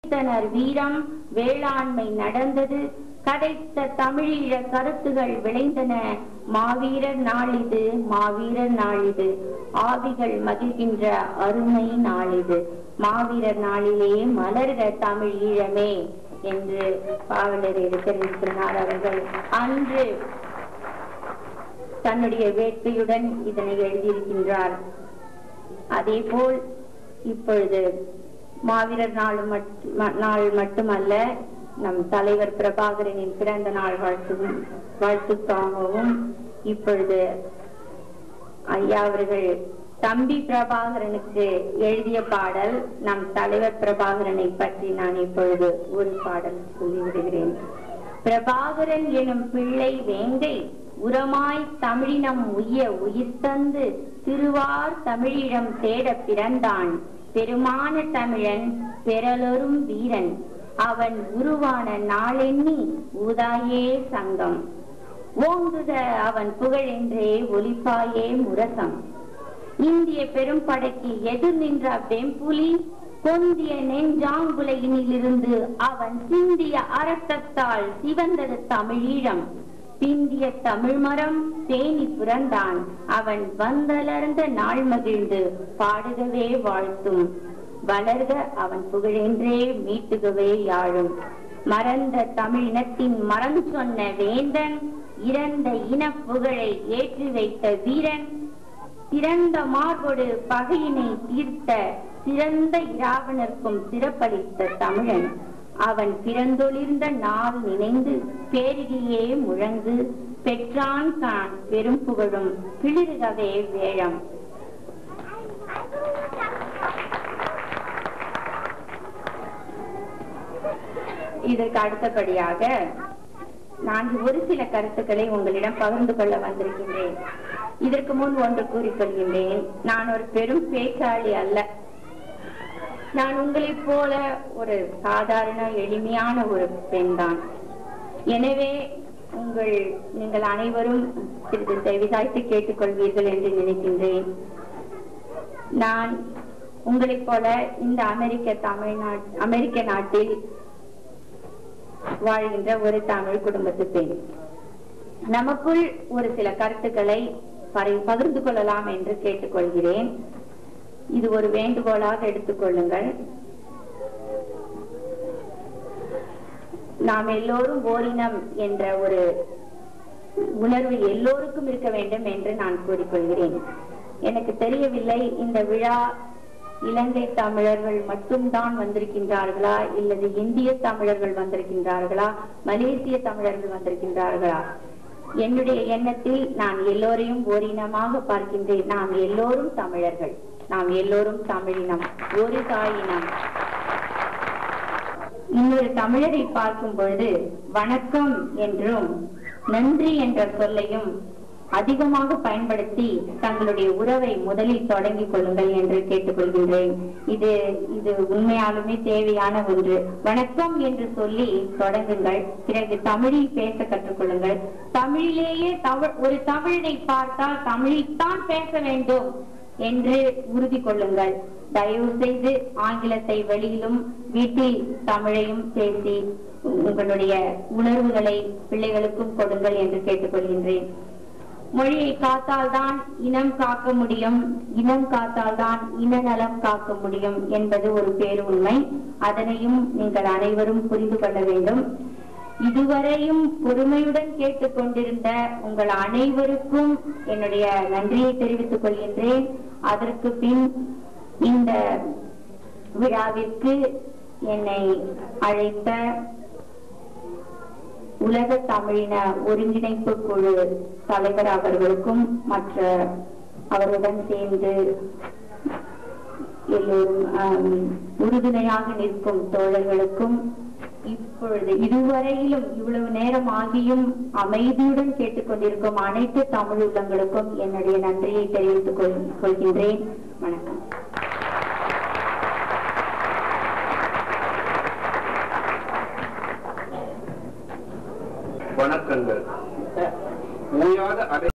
உரைத்தனர் வீரம் வேளாண்மை நடந்தது கதைத்த தமிழீழ கருத்துகள் விளைந்தன மாவீரர் நாளிது மாவீரர் நாளிது ஆவிகள் மகிழ்கின்ற அருமை நாளிது மாவீரர் நாளிலே மலர்க தமிழ் ஈழமே என்று பாவலர் தெரிவித்திருக்கிறார் அவர்கள் அன்று தன்னுடைய வேட்கையுடன் இதனை எழுதியிருக்கின்றார் அதேபோல் இப்பொழுது மாவீரர் நாள் மட்- ம- நாள் மட்டுமல்ல நம் தலைவர் பிரபாகரனின் பிறந்த நாள் வாழ்த்து வாழ்த்துக்காகவும் இப்பொழுது ஐயா அவர்கள் தம்பி பிரபாகரனுக்கு எழுதிய பாடல் நம் தலைவர் பிரபாகரனை பற்றி நான் இப்பொழுது ஒரு பாடல் சொல்லிவிடுகிறேன் பிரபாகரன் எனும் பிள்ளை வேங்கை உரமாய் தமிழினம் உய்ய உயிர் தந்து திருவார் தமிழிடம் தேட பிறந்தான் பெருமான தமிழன் பெறலொரும் வீரன் அவன் உருவான நாளெண்ணி ஊதாயே சங்கம் ஓங்குக அவன் புகழென்றே ஒலிப்பாயே முரசம் இந்திய பெரும்படைக்கு எதிர் நின்ற வெம்புலி பொந்திய நெஞ்சாங்குலையினிலிருந்து அவன் சிந்திய அரசத்தால் சிவந்தது தமிழீழம் பிந்திய தமிழ் மரம் தேனி பிறந்தான் அவன் வந்தலர்ந்த நாள் மகிழ்ந்து பாடுகவே வாழ்த்தும் வளர்க அவன் புகழென்றே மீட்டுகவே யாழும் மறந்த தமிழினத்தின் மரம் சொன்ன வேந்தன் இறந்த இனப் புகழை ஏற்றி வைத்த வீரன் சிறந்த மார்போடு பகையினை தீர்த்த சிறந்த இராவணர்க்கும் சிறப்பளித்த தமிழன் அவன் பிறந்தொளிர்ந்த நாள் நினைந்து பேரிடியே முழங்கு பெற்றான் தான் பெரும் புகழும் பிளிருகவே வேழம் இதற்கு அடுத்தபடியாக நான் ஒரு சில கருத்துக்களை உங்களிடம் பகிர்ந்து கொள்ள வந்திருக்கின்றேன் இதற்கு முன் ஒன்று கூறிக்கொள்கின்றேன் நான் ஒரு பெரும் பேச்சாளி அல்ல நான் உங்களைப் போல ஒரு சாதாரண எளிமையான ஒரு பெண்தான் எனவே உங்கள் நீங்கள் அனைவரும் சிறிது செவிசாய்த்து கேட்டுக்கொள்வீர்கள் என்று நினைக்கின்றேன் நான் உங்களைப் போல இந்த அமெரிக்க தமிழ்நாட் அமெரிக்க நாட்டில் வாழ்கின்ற ஒரு தமிழ் குடும்பத்து பெண் நமக்குள் ஒரு சில கருத்துக்களை பரி- பகிர்ந்து கொள்ளலாம் என்று கேட்டுக்கொள்கிறேன் இது ஒரு வேண்டுகோளாக எடுத்துக்கொள்ளுங்கள் நாம் எல்லோரும் ஓரினம் என்ற ஒரு உணர்வு எல்லோருக்கும் இருக்க வேண்டும் என்று நான் கூறிக்கொள்கிறேன் எனக்கு தெரியவில்லை இந்த விழா இலங்கை தமிழர்கள் மட்டும்தான் வந்திருக்கின்றார்களா இல்லது இந்திய தமிழர்கள் வந்திருக்கின்றார்களா மலேசிய தமிழர்கள் வந்திருக்கின்றார்களா என்னுடைய எண்ணத்தில் நான் எல்லோரையும் ஓரினமாக பார்க்கின்றேன் நாம் எல்லோரும் தமிழர்கள் நாம் எல்லோரும் தமிழினம் ஒரு தாயினம் இன்னொரு தமிழரை பார்க்கும் பொழுது வணக்கம் என்றும் நன்றி என்ற சொல்லையும் அதிகமாக பயன்படுத்தி தங்களுடைய உறவை முதலில் தொடங்கிக் கொள்ளுங்கள் என்று கேட்டுக்கொள்கின்றேன் இது இது உண்மையாலுமே தேவையான ஒன்று வணக்கம் என்று சொல்லி தொடங்குங்கள் பிறகு தமிழில் பேச கற்றுக்கொள்ளுங்கள் தமிழிலேயே தமிழ் ஒரு தமிழனை பார்த்தால் தமிழில்தான் பேச வேண்டும் என்று உறுதி கொள்ளுங்கள் தயவு செய்து ஆங்கிலத்தை வெளியிலும் வீட்டில் தமிழையும் பேசி உங்களுடைய உணர்வுகளை பிள்ளைகளுக்கும் கொடுங்கள் என்று கேட்டுக்கொள்கின்றேன் மொழியை காத்தால்தான் இனம் காக்க முடியும் இனம் காத்தால்தான் இனநலம் காக்க முடியும் என்பது ஒரு பேருண்மை அதனையும் நீங்கள் அனைவரும் புரிந்து கொள்ள வேண்டும் இதுவரையும் பொறுமையுடன் கேட்டுக்கொண்டிருந்த உங்கள் அனைவருக்கும் என்னுடைய நன்றியை தெரிவித்துக் கொள்கின்றேன் அதற்கு பின் இந்த விழாவிற்கு என்னை அழைத்த உலக தமிழின ஒருங்கிணைப்பு குழு தலைவர் அவர்களுக்கும் மற்ற அவருடன் சேர்ந்து எல்லோரும் ஆம், உறுதுணையாக நிற்கும் தோழர்களுக்கும் இப்பொழுது இதுவரையிலும் இவ்வளவு நேரம் ஆகியும் அமைதியுடன் கேட்டுக்கொண்டிருக்கும் அனைத்து தமிழ் உள்ளங்களுக்கும் என்னுடைய நன்றியை தெரிவித்துக் கொள்- கொள்கின்றேன் வணக்கம் வணக்கங்கள் ஓயாத அரை